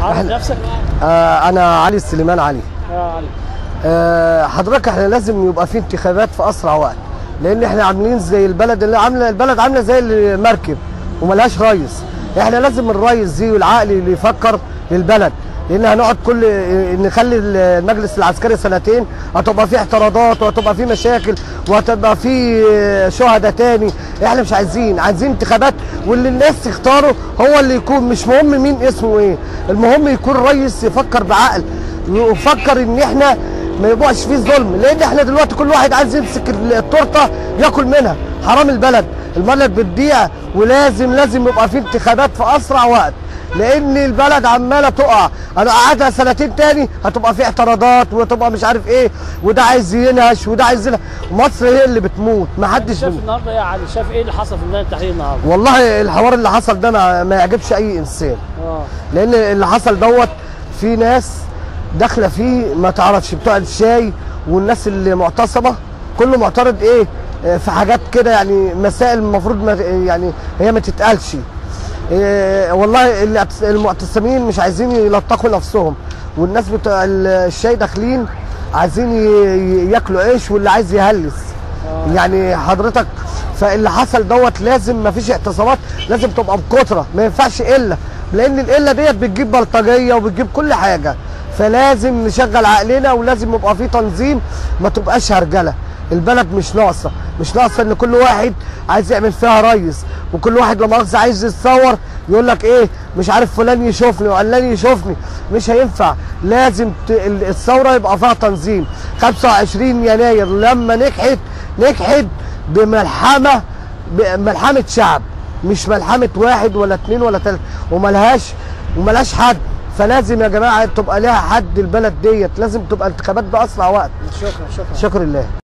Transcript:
عارف إحنا- نفسك؟ آه انا علي سليمان علي اه علي آه حضرتك احنا لازم يبقى في انتخابات في اسرع وقت لان احنا عاملين زي البلد اللي عامله البلد عامله زي المركب وملهاش ريس احنا لازم الريس دي والعقل اللي يفكر للبلد لان هنقعد كل نخلي المجلس العسكري سنتين هتبقى فيه اعتراضات وهتبقى فيه مشاكل وهتبقى فيه شهداء تاني احنا مش عايزين عايزين انتخابات واللي الناس تختاره هو اللي يكون مش مهم مين اسمه ايه المهم يكون رئيس يفكر بعقل ويفكر ان احنا ما يبقاش فيه ظلم لان احنا دلوقتي كل واحد عايز يمسك التورته ياكل منها حرام البلد البلد بتضيع ولازم لازم يبقى فيه انتخابات في اسرع وقت لان البلد عماله تقع انا قعدها سنتين تاني هتبقى في اعتراضات وتبقى مش عارف ايه وده عايز ينهش وده عايز ينهش مصر هي اللي بتموت ما حدش شايف النهارده ايه يا علي شايف ايه اللي حصل في ميدان التحرير النهارده؟ والله الحوار اللي حصل ده ما, ما يعجبش اي انسان اه لان اللي حصل دوت في ناس داخله فيه ما تعرفش بتوع الشاي والناس اللي معتصمه كله معترض ايه آه، في حاجات كده يعني مسائل المفروض ما يعني هي ما تتقالش إيه والله اللي اعتص- المعتصمين مش عايزين يلطخوا نفسهم والناس بتوع الشاي داخلين عايزين ي- ي- ياكلوا عيش واللي عايز يهلس يعني حضرتك فاللي حصل دوت لازم ما فيش اعتصامات لازم تبقى بكتره ما ينفعش قله لان القله ديت بتجيب بلطجيه وبتجيب كل حاجه فلازم نشغل عقلنا ولازم يبقى في تنظيم ما تبقاش هرجله البلد مش ناقصه مش ناقصه ان كل واحد عايز يعمل فيها ريس وكل واحد لما مؤاخذه عايز يتصور يقول لك ايه مش عارف فلان يشوفني وعلان يشوفني مش هينفع لازم ت- ال- الثوره يبقى فيها تنظيم 25 يناير لما نجحت نجحت بملحمه بملحمه شعب مش ملحمه واحد ولا اتنين ولا تلاته وملهاش وملهاش حد فلازم يا جماعه تبقى لها حد البلد ديت لازم تبقى انتخابات باسرع وقت شكرا شكرا شكر الله